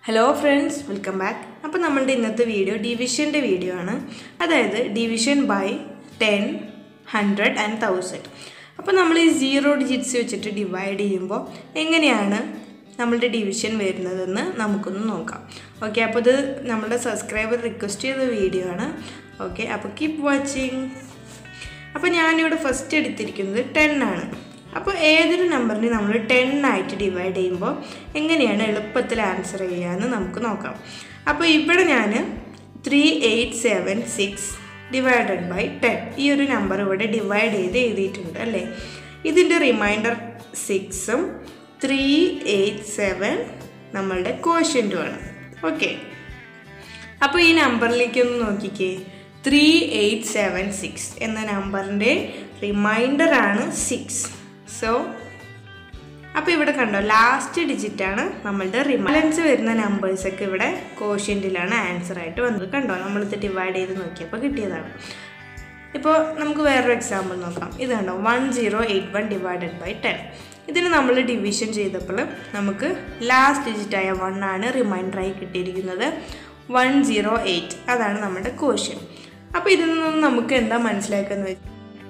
hello friends welcome back അപ്പോൾ നമ്മളുടെ ഇന്നത്തെ വീഡിയോ ഡിവിഷൻ്റെ വീഡിയോ ആണ് അതായത് division by ten hundred and thousand അപ്പോൾ നമ്മൾ ഈ സീറോ ഡിജിറ്റ്സ് വെച്ചിട്ട് ഡിവൈഡ് ചെയ്യുമ്പോൾ എങ്ങനെയാണ് നമ്മളുടെ ഡിവിഷൻ വരുന്നതെന്ന് നമുക്കൊന്ന് നോക്കാം ഓക്കെ അപ്പോൾ ഇത് നമ്മുടെ സബ്സ്ക്രൈബർ റിക്വസ്റ്റ് ചെയ്ത വീഡിയോ ആണ് ഓക്കെ അപ്പോൾ കീപ്പ് വാച്ചിങ് അപ്പോൾ ഞാനിവിടെ ഫസ്റ്റ് എടുത്തിരിക്കുന്നത് ടെൻ ആണ് അപ്പോൾ ഏതൊരു നമ്പറിനെ നമ്മൾ ടെൻ ആയിട്ട് ഡിവൈഡ് ചെയ്യുമ്പോൾ എങ്ങനെയാണ് എളുപ്പത്തിൽ ആൻസർ ചെയ്യാമെന്ന് നമുക്ക് നോക്കാം അപ്പോൾ ഇവിടെ ഞാൻ three eight seven six divided by ten ഈ ഒരു നമ്പർ ഇവിടെ ഡിവൈഡ് ചെയ്ത് എഴുതിയിട്ടുണ്ട് അല്ലേ ഇതിൻ്റെ റിമൈൻഡർ സിക്സും ത്രീ എയ്റ്റ് സെവൻ നമ്മളുടെ കോഷ്യൻറ്റുമാണ് ഓക്കെ അപ്പോൾ ഈ നമ്പറിലേക്ക് ഒന്ന് നോക്കിക്കേ ത്രീ എയ്റ്റ് സെവൻ സിക്സ് എന്ന നമ്പറിൻ്റെ റിമൈൻഡർ ആണ് സിക്സ് സോ അപ്പോൾ ഇവിടെ കണ്ടോ ലാസ്റ്റ് ഡിജിറ്റാണ് നമ്മളുടെ റിമൈലൻസ് വരുന്ന നമ്പേഴ്സൊക്കെ ഇവിടെ കോഷ്യൻറ്റിലാണ് ആൻസർ ആയിട്ട് വന്നത് കണ്ടോ നമ്മളിത് ഡിവൈഡ് ചെയ്ത് നോക്കിയപ്പോൾ കിട്ടിയതാണ് ഇപ്പോൾ നമുക്ക് വേറൊരു എക്സാമ്പിൾ നോക്കാം ഇത് കണ്ടോ one zero eight one divided by ten ഇതിന് നമ്മൾ ഡിവിഷൻ ചെയ്തപ്പോൾ നമുക്ക് ലാസ്റ്റ് ഡിജിറ്റായ വൺ ആണ് റിമൈൻഡറായി കിട്ടിയിരിക്കുന്നത് വൺ സീറോ എയ്റ്റ് അതാണ് നമ്മുടെ ക്വസ്റ്റ്യൻ അപ്പോൾ ഇതിൽ നിന്ന് നമുക്ക് എന്താ മനസ്സിലാക്കുന്നത് വെച്ചാൽ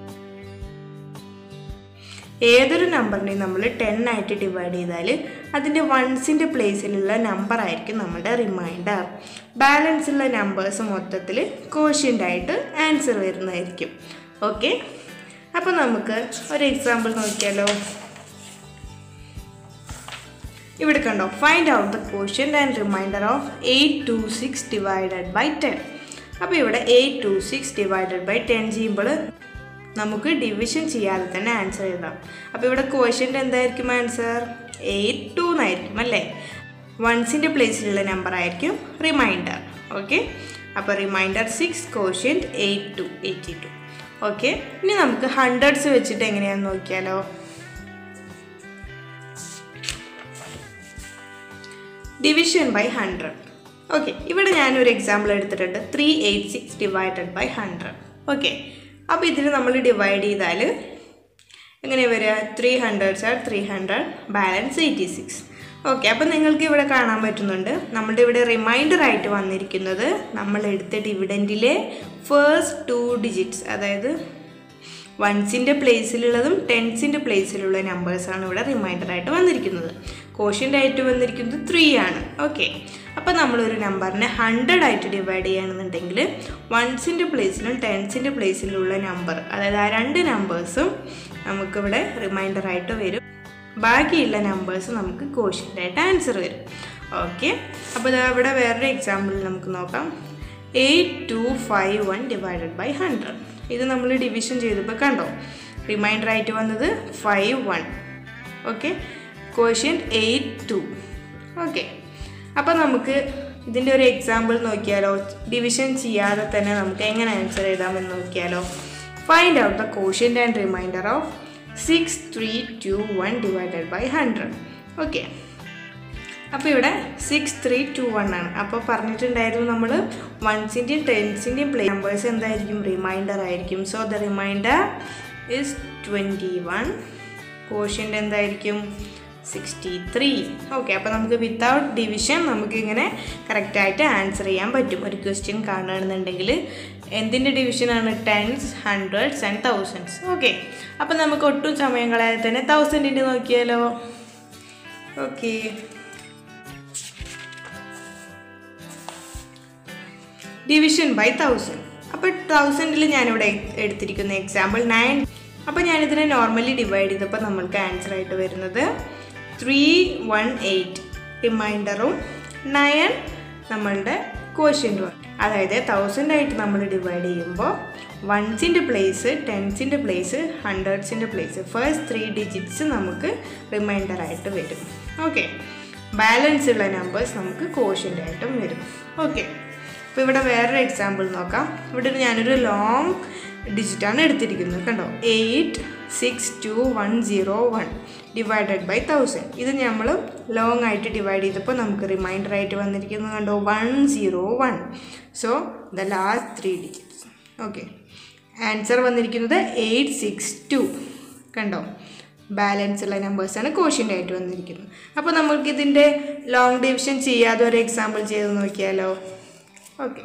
ഏതൊരു നമ്പറിനെയും നമ്മൾ ടെൻ ആയിട്ട് ഡിവൈഡ് ചെയ്താൽ അതിൻ്റെ വൺസിൻ്റെ പ്ലേസിലുള്ള നമ്പർ ആയിരിക്കും നമ്മുടെ റിമൈൻഡർ ബാലൻസ് ഉള്ള നമ്പേഴ്സ് മൊത്തത്തിൽ കോഷ്യൻ്റ് ആയിട്ട് ആൻസർ വരുന്നതായിരിക്കും ഓക്കെ അപ്പോൾ നമുക്ക് ഒരു എക്സാമ്പിൾ നോക്കിയാലോ ഇവിടെ കണ്ടോ find out the question and remainder of eight two six divided by ten അപ്പോൾ ഇവിടെ eight two six divided by ten ചെയ്യുമ്പോൾ നമുക്ക് ഡിവിഷൻ ചെയ്യാതെ തന്നെ ആൻസർ എഴുതാം അപ്പോൾ ഇവിടെ ക്വസ്റ്റ്യൻ്റെ എന്തായിരിക്കും ആൻസർ എയ്റ്റ് ടു എന്നായിരിക്കും അല്ലേ വൺസിൻ്റെ പ്ലേസിലുള്ള നമ്പർ ആയിരിക്കും റിമൈൻഡർ ഓക്കെ അപ്പോൾ remainder six question eight two eighty two okay ഇനി നമുക്ക് ഹൺഡ്രഡ്സ് വെച്ചിട്ട് എങ്ങനെയാണെന്ന് നോക്കിയാലോ ഡിവിഷൻ ബൈ ഹൺഡ്രഡ് ഓക്കെ ഇവിടെ ഞാനൊരു എക്സാമ്പിൾ എടുത്തിട്ടുണ്ട് three eight six divided by hundred okay അപ്പോൾ ഇതിൽ നമ്മൾ ഡിവൈഡ് ചെയ്താൽ എങ്ങനെ വരിക three hundred sir three hundred balance eighty six okay അപ്പോൾ നിങ്ങൾക്ക് ഇവിടെ കാണാൻ പറ്റുന്നുണ്ട് നമ്മുടെ ഇവിടെ റിമൈൻഡർ ആയിട്ട് വന്നിരിക്കുന്നത് നമ്മൾ എടുത്ത ഡിവിഡൻറ്റിലെ ഫേസ്റ്റ് ടു ഡിജിറ്റ്സ് അതായത് വൺസിൻ്റെ പ്ലേസിലുള്ളതും ടെൻസിൻ്റെ പ്ലേസിലുള്ള നമ്പേഴ്സാണ് ഇവിടെ റിമൈൻഡർ ആയിട്ട് വന്നിരിക്കുന്നത് കോഷ്യൻ്റ് ആയിട്ട് വന്നിരിക്കുന്നത് ത്രീ ആണ് ഓക്കെ അപ്പോൾ നമ്മളൊരു നമ്പറിനെ ഹൺഡ്രഡ് ആയിട്ട് ഡിവൈഡ് ചെയ്യുകയാണെന്നുണ്ടെങ്കിൽ വൺസിൻ്റെ പ്ലേസിലും ടെൻസിൻ്റെ പ്ലേസിലുള്ള നമ്പർ അതായത് ആ രണ്ട് നമ്പേഴ്സും നമുക്കിവിടെ റിമൈൻഡർ ആയിട്ട് വരും ബാക്കിയുള്ള നമ്പേഴ്സ് നമുക്ക് കോഷ്യൻ്റ് ആയിട്ട് ആൻസർ വരും ഓക്കെ അപ്പോൾ ഇതാ ഇവിടെ വേറൊരു എക്സാമ്പിൾ നമുക്ക് നോക്കാം eight two five one divided by hundred ഇത് നമ്മൾ ഡിവിഷൻ ചെയ്തപ്പോൾ കണ്ടോ റിമൈൻഡർ ആയിട്ട് വന്നത് five one okay question eight two okay അപ്പോൾ നമുക്ക് ഇതിൻ്റെ ഒരു എക്സാമ്പിൾ നോക്കിയാലോ ഡിവിഷൻ ചെയ്യാതെ തന്നെ നമുക്ക് എങ്ങനെ ആൻസർ എഴുതാമെന്ന് നോക്കിയാലോ find out the question and remainder of six three two one divided by hundred okay അപ്പോൾ ഇവിടെ സിക്സ് ത്രീ ടു വൺ ആണ് അപ്പോൾ പറഞ്ഞിട്ടുണ്ടായിരുന്നു നമ്മൾ വൺസിൻ്റെയും ടെൻസിൻ്റെയും പ്ലേ നമ്പേഴ്സ് എന്തായിരിക്കും റിമൈൻഡർ ആയിരിക്കും so the remainder is twenty one quotient എന്തായിരിക്കും സിക്സ്റ്റി ത്രീ ഓക്കെ അപ്പോൾ നമുക്ക് വിത്തൗട്ട് ഡിവിഷൻ നമുക്കിങ്ങനെ കറക്റ്റായിട്ട് ആൻസർ ചെയ്യാൻ പറ്റും ഒരു ക്വസ്റ്റ്യൻ കാണുകയാണെന്നുണ്ടെങ്കിൽ എന്തിൻ്റെ ഡിവിഷനാണ് tens hundreds and thousands okay അപ്പോൾ നമുക്ക് ഒട്ടും സമയം കളയാതെ തന്നെ തൗസൻഡിൻ്റെ നോക്കിയാലോ ഓക്കെ ഡിവിഷൻ ബൈ തൗസൻഡ് അപ്പോൾ തൗസൻഡിൽ ഞാനിവിടെ എടുത്തിരിക്കുന്ന എക്സാമ്പിൾ നയൻ അപ്പോൾ ഞാനിതിനെ നോർമലി ഡിവൈഡ് ചെയ്തപ്പോൾ നമ്മൾക്ക് ആൻസർ ആയിട്ട് വരുന്നത് ത്രീ വൺ എയ്റ്റ് റിമൈൻഡറും നയൻ നമ്മളുടെ ക്വസ്റ്റ്യൻറ്റും അതായത് തൗസൻഡ് ആയിട്ട് നമ്മൾ ഡിവൈഡ് ചെയ്യുമ്പോൾ വൺസിൻ്റെ പ്ലേസ് ടെൻസിൻ്റെ പ്ലേസ് ഹൺഡ്രഡ്സിൻ്റെ പ്ലേസ് ഫസ്റ്റ് ത്രീ ഡിജിറ്റ്സ് നമുക്ക് റിമൈൻഡർ ആയിട്ട് വരും ഓക്കെ ബാലൻസ് ഉള്ള നമ്പേഴ്സ് നമുക്ക് ക്വസ്റ്റ്യൻ്റ് ആയിട്ടും വരും ഓക്കെ അപ്പോൾ ഇവിടെ വേറൊരു എക്സാമ്പിൾ നോക്കാം ഇവിടെ ഞാനൊരു ലോങ് ഡിജിറ്റാണ് എടുത്തിരിക്കുന്നത് കണ്ടോ eight six two one zero one divided by thousand ഇത് നമ്മൾ ലോങ് ആയിട്ട് ഡിവൈഡ് ചെയ്തപ്പോൾ നമുക്ക് റിമൈൻഡർ ആയിട്ട് വന്നിരിക്കുന്നത് കണ്ടോ one zero one so the last three digits okay answer വന്നിരിക്കുന്നത് എയ്റ്റ് സിക്സ് ടു കണ്ടോ ബാലൻസ് ഉള്ള നമ്പേഴ്സാണ് കോഷ്യൻ്റ് ആയിട്ട് വന്നിരിക്കുന്നത് അപ്പോൾ നമുക്ക് ഇതിൻ്റെ ലോങ് ഡിവിഷൻ ചെയ്യാതെ ഒരു എക്സാമ്പിൾ ചെയ്ത് നോക്കിയാലോ okay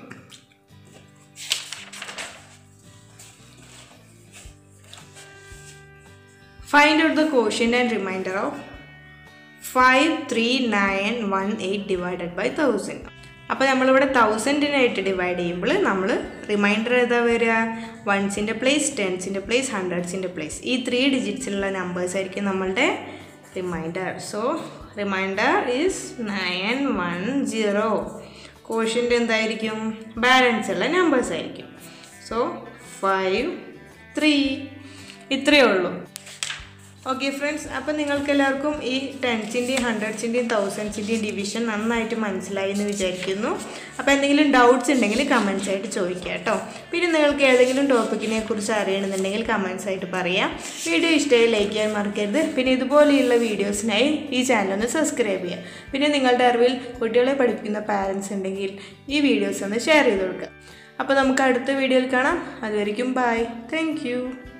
find out the quotient and remainder of five three nine one eight divided by thousand അപ്പോൾ നമ്മളിവിടെ തൗസൻഡിനായിട്ട് ഡിവൈഡ് ചെയ്യുമ്പോൾ നമ്മൾ റിമൈൻഡർ ഏതാ വരിക വൺസിൻ്റെ പ്ലേസ് ടെൻസിൻ്റെ പ്ലേസ് ഹൺഡ്രഡ്സിൻ്റെ പ്ലേസ് ഈ ത്രീ ഡിജിറ്റ്സിലുള്ള നമ്പേഴ്സ് ആയിരിക്കും നമ്മളുടെ remainder so remainder is nine one zero quotient എന്തായിരിക്കും ബാലൻസ് ഉള്ള നമ്പേഴ്സ് ആയിരിക്കും സോ ഫൈവ് ത്രീ ഇത്രയേ ഉള്ളൂ ഓക്കെ ഫ്രണ്ട്സ് അപ്പം നിങ്ങൾക്ക് എല്ലാവർക്കും ഈ ടെൻസിൻ്റെയും ഹൺഡ്രഡ്സിൻ്റെയും തൗസൻഡ്സിൻ്റെയും ഡിവിഷൻ നന്നായിട്ട് മനസ്സിലായി എന്ന് വിചാരിക്കുന്നു അപ്പോൾ എന്തെങ്കിലും ഡൗട്ട്സ് ഉണ്ടെങ്കിൽ കമൻസ് ആയിട്ട് ചോദിക്കുക കേട്ടോ പിന്നെ നിങ്ങൾക്ക് ഏതെങ്കിലും ടോപ്പിക്കിനെ കുറിച്ച് അറിയണമെന്നുണ്ടെങ്കിൽ കമൻസ് ആയിട്ട് പറയാം വീഡിയോ ഇഷ്ടമായി ലൈക്ക് ചെയ്യാൻ മറക്കരുത് പിന്നെ ഇതുപോലെയുള്ള വീഡിയോസിനായി ഈ ചാനൽ ഒന്ന് സബ്സ്ക്രൈബ് ചെയ്യുക പിന്നെ നിങ്ങളുടെ അറിവിൽ കുട്ടികളെ പഠിപ്പിക്കുന്ന പാരൻസ് ഉണ്ടെങ്കിൽ ഈ വീഡിയോസ് ഒന്ന് ഷെയർ ചെയ്ത് കൊടുക്കുക അപ്പോൾ നമുക്ക് അടുത്ത വീഡിയോയിൽ കാണാം അതുവരെയും ബൈ താങ്ക്